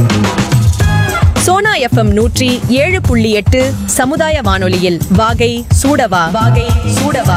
Sona FM நூற்றி ஏழு புள்ளி எட்டு சமுதாய வானொலியில் வாகை சூடவா வாகை சூடவா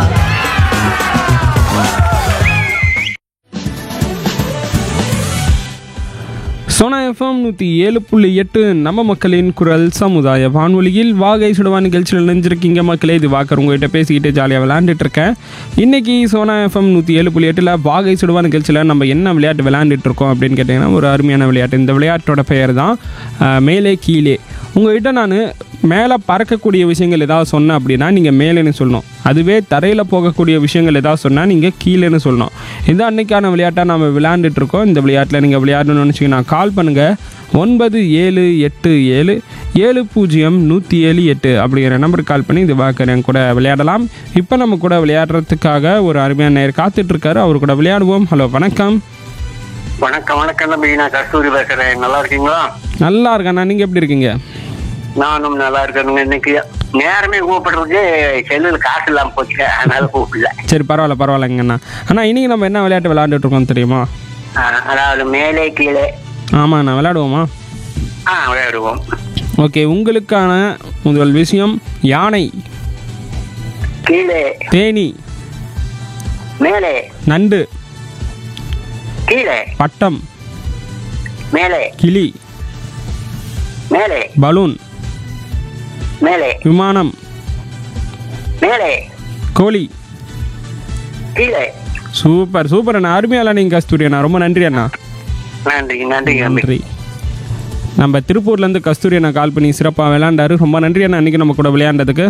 சோனா எஃப்எம் நூற்றி ஏழு புள்ளி எட்டு நம்ம மக்களின் குரல் சமுதாய வானொலியில் வாகை சுடவா நிகழ்ச்சியில் நினைஞ்சிருக்கீங்க மக்களே இது வாக்கர் உங்ககிட்ட பேசிக்கிட்டு ஜாலியாக விளையாண்டுட்டு இருக்கேன் இன்னைக்கு சோனா எஃப்எம் நூற்றி ஏழு புள்ளி எட்டில் வாகை சுடவா நிகழ்ச்சியில் நம்ம என்ன விளையாட்டு விளையாண்டுட்டு இருக்கோம் அப்படின்னு கேட்டிங்கன்னா ஒரு அருமையான விளையாட்டு இந்த விளையாட்டோட பெயர் தான் அஹ், மேலே கீழே உங்ககிட்ட நான் மேலே பறக்கக்கூடிய விஷயங்கள் ஏதாவது சொன்னேன் அப்படின்னா நீங்கள் மேலேன்னு சொல்லணும் அதுவே தரையில் போகக்கூடிய விஷயங்கள் ஏதாவது சொன்னால் நீங்கள் கீழேன்னு சொல்லணும் இது அன்னைக்கான விளையாட்டாக நம்ம விளையாண்டுட்டு இருக்கோம் இந்த விளையாட்டில் நீங்கள் விளையாடணும்னு நினச்சிங்கன்னா கால் பண்ணுங்கள் ஒன்பது ஏழு எட்டு ஏழு ஏழு பூஜ்ஜியம் நூற்றி ஏழு எட்டு அப்படிங்கிற நம்பருக்கு கால் பண்ணி இது பார்க்குறேன் கூட விளையாடலாம் இப்போ நம்ம கூட விளையாடுறதுக்காக ஒரு அருமையான நேர் காத்துட்ருக்காரு அவர் கூட விளையாடுவோம் ஹலோ வணக்கம் வணக்கம் வணக்கம் தம்பி நான் கஸ்தூரி பேசுறேன் நல்லா இருக்கீங்களா நல்லா இருக்கண்ணா நீங்கள் எப்படி இருக்கீங்க நானும் நல்லா இருக்கேனுங்க இன்னைக்கு நேரமே கூப்பிடுறதுக்கு செல்லுல காசு இல்லாம போச்சு அதனால கூப்பிடல சரி பரவாயில்ல பரவாயில்லைங்கண்ணா அண்ணா இன்றைக்கி நம்ம என்ன விளையாட்டு விளையாண்டுட்டு இருக்கோம் தெரியுமா ஆஹ், அதாவது மேலே கீழே ஆமாண்ணா விளையாடுவோமா ஆ விளையாடுவோம் ஓகே உங்களுக்கான முதல் விஷயம் யானை கீழே தேனி மேலே நண்டு கீழே பட்டம் மேலே கிளி மேலே பலூன் மேலே விமானம் மேலே கோழி கீழே சூப்பர் சூப்பர் அண்ணா அருமையால நீங்கள் கஸ்தூரி அண்ணா ரொம்ப நன்றி அண்ணா நன்றி நன்றி தம்பி நன்றி நம்ம திருப்பூர்லேருந்து கஸ்தூரி அண்ணா கால் பண்ணி சிறப்பாக விளையாண்டாரு ரொம்ப நன்றி அண்ணா அன்றைக்கி நம்ம கூட விளையாண்டதுக்கு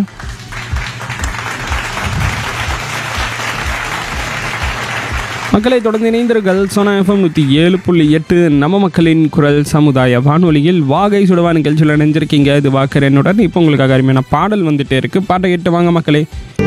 மக்களை தொடர்ந்து இணைந்தீர்கள் சோனா எஃப்எம் நூற்றி ஏழு புள்ளி எட்டு நம்ம மக்களின் குரல் சமுதாய வானொலியில் வாகை சுடவா நிகழ்ச்சியில் நினைஞ்சிருக்கீங்க இது வாக்கர் என்னுடன் இப்போ உங்களுக்காக அருமையான பாடல் வந்துட்டே இருக்கு பாட்டை கேட்டு வாங்க மக்களே